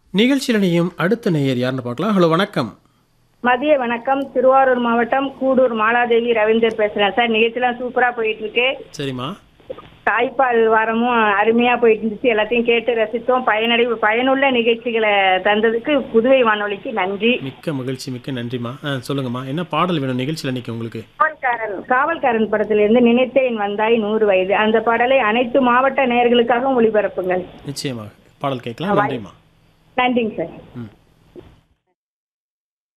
நிகழ்ச்சியில் இணையும் அடுத்த நேயர் யாருன்னு பார்க்கலாம் ஹலோ வணக்கம் மதிய வணக்கம் திருவாரூர் மாவட்டம் கூடூர் மாலாதேவி ரவீந்தர் பேசுறேன் சார் நிகழ்ச்சிலாம் சூப்பரா போயிட்டு இருக்கு சரிம்மா தாய்ப்பால் வாரமும் அருமையா போயிட்டு இருந்துச்சு எல்லாத்தையும் கேட்டு ரசித்தோம் பயனடை பயனுள்ள நிகழ்ச்சிகளை தந்ததுக்கு புதுவை வானொலிக்கு நன்றி மிக்க மகிழ்ச்சி மிக்க நன்றிம்மா ஆ சொல்லுங்கம்மா என்ன பாடல் வேணும் நிகழ்ச்சியில் இன்னைக்கு உங்களுக்கு காவல்காரன் காவல்காரன் படத்திலிருந்து நினைத்தேன் வந்தாய் நூறு வயது அந்த பாடலை அனைத்து மாவட்ட நேயர்களுக்காகவும் ஒளிபரப்புங்கள் நிச்சயமாக பாடல் கேட்கலாம் நன்றிம்மா நன்றிங்க சார் ம்